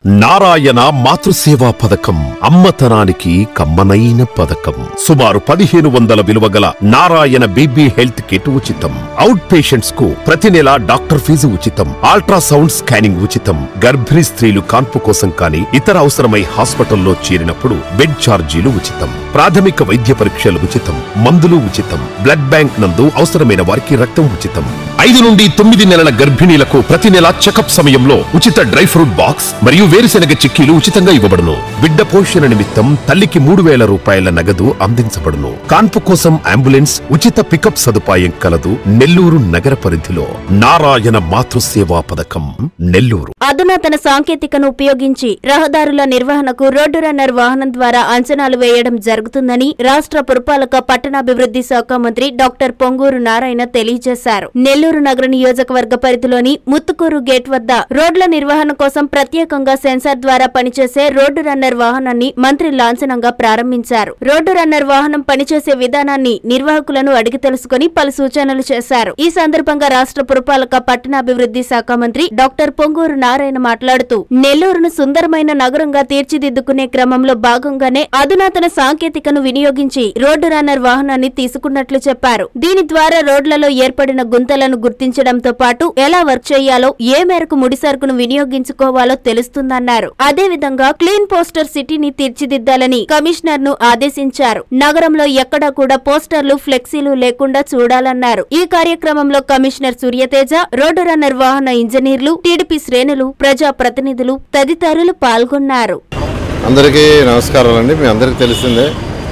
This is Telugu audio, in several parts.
నారాయణ మాతృసేవా పథకం అమ్మతనానికి కమ్మనైన పథకం సుమారు పదిహేను వందల విలువ గల నారాయణ బీబీ హెల్త్ కిట్ ఉచితం అవుట్ పేషెంట్స్ కు ప్రతి నెల డాక్టర్ ఫీజు ఉచితం అల్ట్రాసౌండ్ స్కానింగ్ ఉచితం గర్భిణీ స్త్రీలు కాన్పు కోసం కానీ ఇతర అవసరమై హాస్పిటల్లో చేరినప్పుడు బెడ్ ఛార్జీలు ఉచితం ప్రాథమిక వైద్య పరీక్షలు ఉచితం మందులు ఉచితం బ్లడ్ బ్యాంక్ నందు అవసరమైన వారికి రక్తం ఉచితం ఐదు నుండి తొమ్మిది నెలల గర్భిణీలకు ప్రతి నెల చెకప్ సమయంలో ఉచిత డ్రై ఫ్రూట్ బాక్స్ మరియు వేరుశెనగ చిక్కీలు ఉచితంగా ఇవ్వబడును బిడ్డ పోషణ నిమిత్తం తల్లికి మూడు వేల రూపాయల నగదు అందించబడును కాన్పు కోసం అంబులెన్స్ ఉచిత పికప్ సదుపాయం కలదు నెల్లూరు నగర పరిధిలో నారాయణ మాతృసేవా పథకం నెల్లూరు అధునాతన సాంకేతికను ఉపయోగించి రహదారుల నిర్వహణకు రోడ్డు రన్నర్ వాహనం ద్వారా అంచనాలు వేయడం జరుగుతుందని రాష్ట్ర పురపాలక పట్టణాభివృద్ధి శాఖ మంత్రి డాక్టర్ పొంగూరు నారాయణ తెలియజేశారు నెల్లూరు నగర నియోజకవర్గ పరిధిలోని ముత్తుకూరు గేట్ వద్ద రోడ్ల నిర్వహణ కోసం ప్రత్యేకంగా సెన్సార్ ద్వారా పనిచేసే రోడ్డు రన్నర్ వాహనాన్ని మంత్రి లాంఛనంగా ప్రారంభించారు రోడ్డు రన్నర్ వాహనం పనిచేసే విధానాన్ని నిర్వాహకులను అడిగి తెలుసుకుని పలు సూచనలు చేశారు ఈ సందర్భంగా రాష్ట్ర పురపాలక పట్టణాభివృద్ధి శాఖ మంత్రి డాక్టర్ పొంగూరు నారాయణ మాట్లాడుతూ నెల్లూరును సుందరమైన నగరంగా తీర్చిదిద్దుకునే క్రమంలో భాగంగానే అధునాతన సాంకేతికను వినియోగించి రోడ్డు రన్నర్ వాహనాన్ని తీసుకున్నట్లు చెప్పారు దీని ద్వారా రోడ్లలో ఏర్పడిన గుంతలను గుర్తించడంతో పాటు ఎలా వర్క్ చేయాలో ఏ మేరకు ముడి సరుకును వినియోగించుకోవాలో తెలుస్తుందన్నారు అదేవిధంగా క్లీన్ పోస్టర్ సిటీని తీర్చిదిద్దాలని కమిషనర్ ను ఆదేశించారు నగరంలో ఎక్కడా కూడా పోస్టర్లు ఫ్లెక్సీలు లేకుండా చూడాలన్నారు ఈ కార్యక్రమంలో కమిషనర్ సూర్యతేజ రోడ్డు రన్నర్ వాహన ఇంజనీర్లు టీడీపీ శ్రేణులు ప్రజా ప్రతినిధులు తదితరులు పాల్గొన్నారు అందరికీ నమస్కారాలండి మీ అందరికీ తెలిసిందే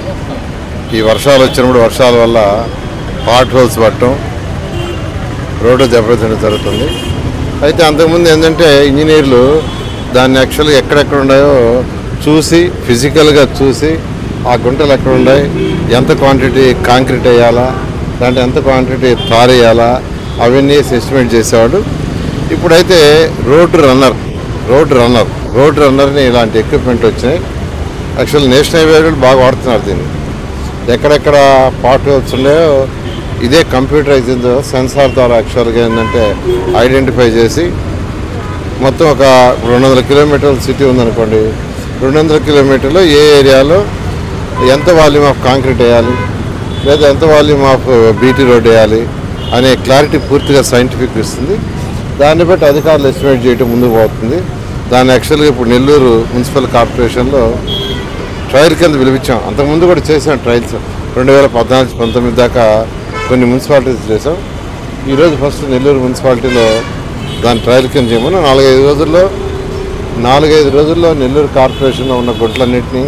ఈ వర్షాలు వచ్చినప్పుడు వర్షాల వల్ల పాట్ హోల్స్ పట్టడం రోడ్డు దెబ్బతినడం జరుగుతుంది అయితే అంతకుముందు ఏంటంటే ఇంజనీర్లు దాన్ని యాక్చువల్గా ఎక్కడెక్కడ ఉన్నాయో చూసి ఫిజికల్గా చూసి ఆ గుంటలు ఎక్కడ ఉన్నాయి ఎంత క్వాంటిటీ కాంక్రీట్ వేయాలా దాంట్లో ఎంత క్వాంటిటీ తార్ వేయాలా అవన్నీ ఎస్టిమేట్ చేసేవాడు ఇప్పుడైతే road runner road runner road రన్నర్ని ఇలాంటి ఎక్విప్మెంట్ వచ్చినాయి యాక్చువల్ నేషనల్ హైవే వాళ్ళు బాగా వాడుతున్నారు దీన్ని ఎక్కడెక్కడ పార్ట్ హోల్స్ ఉన్నాయో ఇదే కంప్యూటరైజ్ సెన్సార్ ద్వారా యాక్చువల్గా ఏంటంటే ఐడెంటిఫై చేసి మొత్తం ఒక రెండు వందల కిలోమీటర్ల సిటీ ఉందనుకోండి రెండు వందల కిలోమీటర్లో ఏ ఏరియాలో ఎంత వాల్యూమ్ ఆఫ్ కాంక్రీట్ వేయాలి లేదా ఎంత వాల్యూమ్ ఆఫ్ బీటీ రోడ్ వేయాలి అనే క్లారిటీ పూర్తిగా సైంటిఫిక్ ఇస్తుంది దాన్ని బట్టి అధికారులు ఎస్టిమేట్ చేయడం ముందుకు పోతుంది దాన్ని యాక్చువల్గా ఇప్పుడు నెల్లూరు మున్సిపల్ కార్పొరేషన్లో ట్రయల్ కింద పిలిపించాం అంతకుముందు కూడా చేసాం ట్రయల్స్ రెండు వేల పద్నాలుగు పంతొమ్మిది దాకా కొన్ని మున్సిపాలిటీస్ చేసాం ఈరోజు ఫస్ట్ నెల్లూరు మున్సిపాలిటీలో దాని ట్రయల్ కింద చేయమని నాలుగైదు రోజుల్లో నాలుగైదు రోజుల్లో నెల్లూరు కార్పొరేషన్లో ఉన్న గుంట్లన్నింటినీ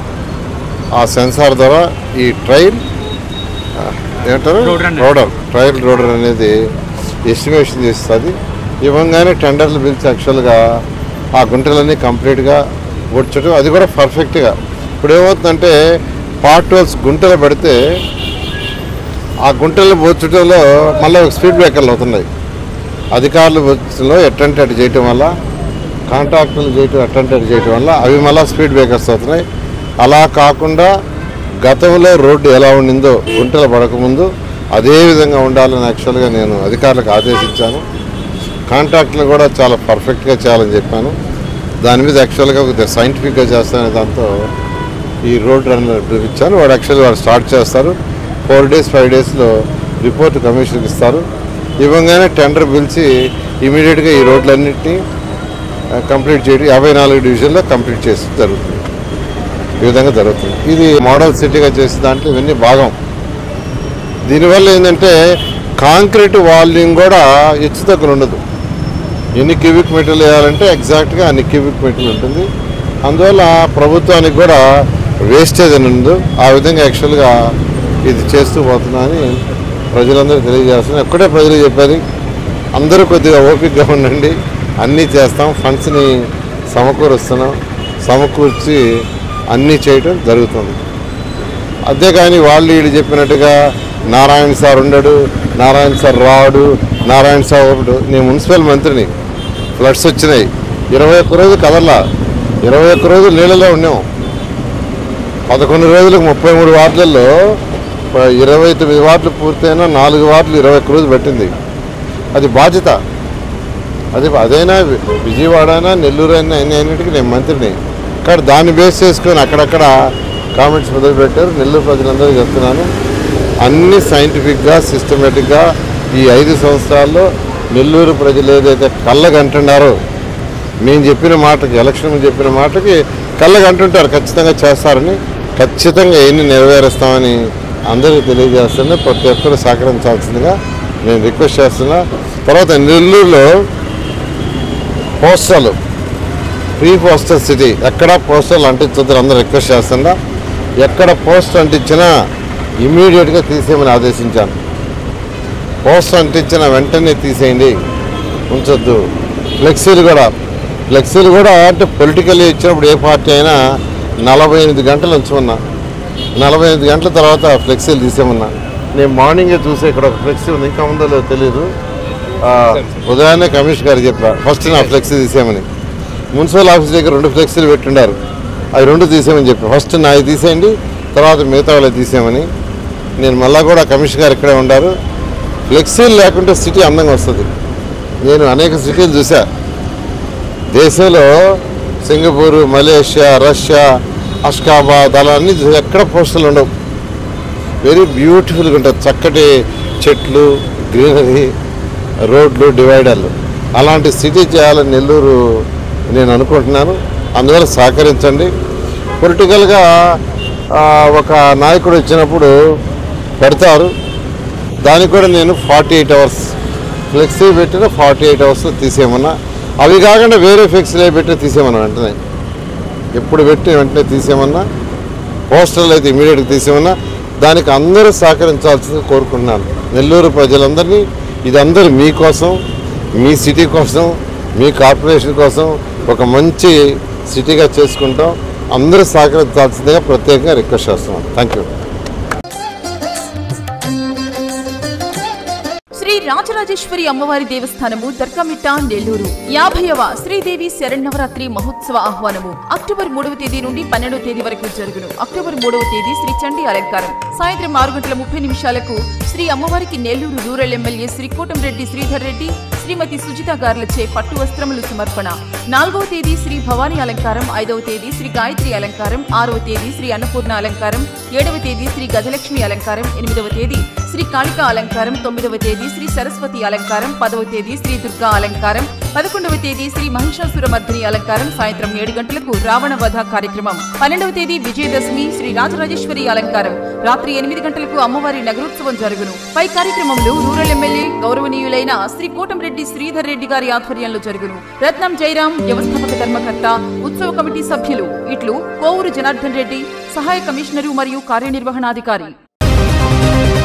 ఆ సెన్సార్ ద్వారా ఈ ట్రయల్ ఆ, ఏమంటారు రోడర్ ట్రయల్ రోడర్ అనేది ఎస్టిమేషన్ చేస్తుంది ఇవ్వగానే టెండర్లు పిలిచి యాక్చువల్గా ఆ గుంటలన్నీ కంప్లీట్గా వచ్చటం అది కూడా పర్ఫెక్ట్గా ఇప్పుడు ఏమవుతుందంటే పార్ట్ హోల్స్ గుంటలు పెడితే ఆ గుంటలు పోర్చడంలో మళ్ళీ స్పీడ్ బ్రేకర్లు అవుతున్నాయి అధికారులు వచ్చలో ఎట్టంటే అటు చేయటం వల్ల కాంట్రాక్టర్లు చేయటం ఎట్టంటే అటు చేయటం వల్ల అవి మళ్ళీ స్పీడ్ బ్రేకర్స్ అవుతున్నాయి అలా కాకుండా గతంలో రోడ్డు ఎలా ఉండిందో గుంటలు పడకముందు అదే విధంగా ఉండాలని యాక్చువల్గా నేను అధికారులకు ఆదేశించాను కాంట్రాక్టర్లు కూడా చాలా పర్ఫెక్ట్గా చేయాలని చెప్పాను దాని మీద యాక్చువల్గా ఒక సైంటిఫిక్గా చేస్తానే దాంతో ఈ రోడ్ రన్నర్ ఇచ్చాను వాడు యాక్చువల్గా వాడు స్టార్ట్ చేస్తారు ఫోర్ డేస్ ఫైవ్ డేస్లో రిపోర్ట్ కమిషన్కి ఇస్తారు ఇవ్వగానే టెండర్ పిలిచి ఇమీడియట్గా ఈ రోడ్లన్నింటినీ కంప్లీట్ చేయడం యాభై నాలుగు డివిజన్లో కంప్లీట్ చేసి జరుగుతుంది ఈ విధంగా జరుగుతుంది ఇది మోడల్ సిటీగా చేసే దాంట్లో ఇవన్నీ భాగం దీనివల్ల ఏంటంటే కాంక్రీట్ వాల్యూమ్ కూడా హెచ్చు తగ్గులు ఉండదు ఎన్ని క్యూబిక్ మీటర్లు వేయాలంటే ఎగ్జాక్ట్గా అన్ని క్యూబిక్ మీటర్లు ఉంటుంది అందువల్ల ప్రభుత్వానికి కూడా వేస్టేజ్ అని ఉండదు ఆ విధంగా యాక్చువల్గా ఇది చేస్తూ పోతున్నా అని ప్రజలందరూ తెలియజేస్తున్నారు ఎక్కడే ప్రజలు చెప్పారు అందరూ కొద్దిగా ఓపికగా ఉండండి అన్నీ చేస్తాం ఫండ్స్ని సమకూరుస్తున్నాం సమకూర్చి అన్నీ చేయడం జరుగుతుంది అంతేకాని వాళ్ళు వీళ్ళు చెప్పినట్టుగా నారాయణ సార్ ఉండడు నారాయణ సార్ రాడు నారాయణ సార్ ఒకడు నేను మున్సిపల్ మంత్రిని ఫ్లడ్స్ వచ్చినాయి ఇరవై ఒక్క రోజు కదల్లా ఇరవై ఒక్క రోజు నీళ్ళలో ఉన్నాం పదకొండు రోజులకు ముప్పై మూడు వార్డులలో ప- ఇరవై తొమ్మిది వార్డులు పూర్తయినా నాలుగు వార్డులు ఇరవై ఒక్క రోజు పెట్టింది అది బాధ్యత అది అదైనా వి- విజయవాడ అయినా నెల్లూరు అయినా అన్ని అన్నిటికీ నేను మంత్రిని కానీ దాన్ని బేస్ చేసుకొని అక్కడక్కడ కామెంట్స్ మొదలుపెట్టారు నెల్లూరు ప్రజలందరికీ చెప్తున్నాను అన్ని సైంటిఫిక్గా సిస్టమేటిక్గా ఈ ఐదు సంవత్సరాల్లో నెల్లూరు ప్రజలు ఏదైతే కళ్ళగంటున్నారో మేము చెప్పిన మాటకి ఎలక్షన్ ముందు చెప్పిన మాటకి కళ్ళకి అంటుంటారు ఖచ్చితంగా చేస్తారని ఖచ్చితంగా ఎన్ని నెరవేరుస్తామని అందరికీ తెలియజేస్తున్నా ప్రతి ఒక్కరు సహకరించాల్సిందిగా నేను రిక్వెస్ట్ చేస్తున్నా తర్వాత నెల్లూరులో పోస్టర్లు ఫ్రీ పోస్టర్ సిటీ ఎక్కడ పోస్టర్లు అంటించొద్దని అందరూ రిక్వెస్ట్ చేస్తున్నా ఎక్కడ పోస్టర్ అంటించినా ఇమీడియట్గా తీసేయమని ఆదేశించాను పోస్టర్ అంటించిన వెంటనే తీసేయండి ఉంచొద్దు ఫ్లెక్సీలు కూడా ఫ్లెక్సీలు కూడా అంటే పొలిటికల్లీ ఇచ్చినప్పుడు ఏ పార్టీ అయినా నలభై ఎనిమిది గంటలు ఉంచమన్నా నలభై ఎనిమిది గంటల తర్వాత ఫ్లెక్సీలు తీసేమన్నా నేను మార్నింగే చూసే ఇక్కడ ఒక ఫ్లెక్సీ ఉంది ఇంకా ఉందో లేదో తెలియదు ఆ, ఉదయాన్నే కమిషనర్ గారు చెప్పా ఫస్ట్ నా ఫ్లెక్సీ తీసేయమని మున్సిపల్ ఆఫీస్ దగ్గర రెండు ఫ్లెక్సీలు పెట్టుండారు అవి రెండు తీసేయమని చెప్పి ఫస్ట్ నావి తీసేయండి తర్వాత మిగతా వాళ్ళకి తీసేయమని నేను మళ్ళా కూడా కమిషనర్ గారు ఇక్కడే ఉండారు ఫ్లెక్సీలు లేకుంటే సిటీ అందంగా వస్తుంది నేను అనేక సిటీలు చూసా దేశంలో సింగపూర్ మలేషియా రష్యా అష్కాబాద్ అలా అన్ని చూసా. ఎక్కడ పోస్టర్లు ఉండవు వెరీ బ్యూటిఫుల్గా ఉంటుంది చక్కటి చెట్లు గ్రీనరీ రోడ్లు డివైడర్లు అలాంటి సిటీ చేయాలని నెల్లూరు నేను అనుకుంటున్నాను అందువల్ల సహకరించండి పొలిటికల్గా ఆ, ఒక నాయకుడు వచ్చినప్పుడు పెడతారు దానికి కూడా నేను ఫార్టీ ఎయిట్ అవర్స్ ఫ్లెక్సీ పెట్టిన ఫార్టీ ఎయిట్ అవర్స్ తీసేయమన్నా అవి కాకుండా వేరే ఫ్లెక్సీలు పెట్టి తీసేయమన్నా వెంటనే ఎప్పుడు పెట్టి వెంటనే తీసేయమన్నా పోస్టర్లు అయితే ఇమీడియట్గా తీసేయమన్నా దానికి అందరూ సహకరించాల్సింది కోరుకుంటున్నాను నెల్లూరు ప్రజలందరినీ ఇది అందరూ మీకోసం మీ సిటీ కోసం మీ కార్పొరేషన్ కోసం ఒక మంచి సిటీగా చేసుకుంటాం అందరూ సహకరించాల్సిందిగా ప్రత్యేకంగా రిక్వెస్ట్ చేస్తున్నాను థ్యాంక్ యూ శ్రీ రాజరాజేశ్వరి అమ్మవారి దేవస్థానము దర్కమిట్ట నెల్లూరు యాభైవ శ్రీదేవి శరణవరాత్రి మహోత్సవ ఆహ్వానము అక్టోబర్ మూడవ తేదీ నుండి పన్నెండవ తేదీ వరకు జరుగును అక్టోబర్ మూడవ తేదీ శ్రీ చండీ అలంకారం సాయంత్రం ఆరు గంటల ముప్పై నిమిషాలకు శ్రీ అమ్మవారికి నెల్లూరు రూరల్ ఎమ్మెల్యే శ్రీ కోటంరెడ్డి శ్రీధర్ రెడ్డి శ్రీమతి సుజిత గార్లచే పట్టు వస్త్రములు సమర్పణ నాలుగవ తేదీ శ్రీ భవానీ అలంకారం ఐదవ తేదీ శ్రీ గాయత్రి అలంకారం ఆరవ తేదీ శ్రీ అన్నపూర్ణ అలంకారం ఏడవ తేదీ శ్రీ గజలక్ష్మి అలంకారం ఎనిమిదవ తేదీ శ్రీ కాళిక అలంకారం తొమ్మిదవ తేదీ శ్రీ సరస్వతి అలంకారం పదవ తేదీ శ్రీ దుర్గా అలంకారం పదకొండవ తేదీ శ్రీ మహిషాసుర మర్దిని అలంకారం సాయంత్రం ఏడు గంటలకు రావణ వధ కార్యక్రమం పన్నెండవ తేదీ విజయదశమి శ్రీ రాజరాజేశ్వరి అలంకారం రాత్రి ఎనిమిది గంటలకు అమ్మవారి నగరోత్సవం జరుగును పై కార్యక్రమంలో రూరల్ ఎమ్మెల్యే గౌరవనీయులైన శ్రీ కోటంరెడ్డి శ్రీధర్ రెడ్డి గారి ఆధ్వర్యంలో జరుగును రత్నం జయరాం వ్యవస్థాపక ధర్మకర్త ఉత్సవ కమిటీ సభ్యులు ఇట్లు కోవూరు జనార్దన్ రెడ్డి సహాయ కమిషనరు మరియు కార్యనిర్వహణాధికారి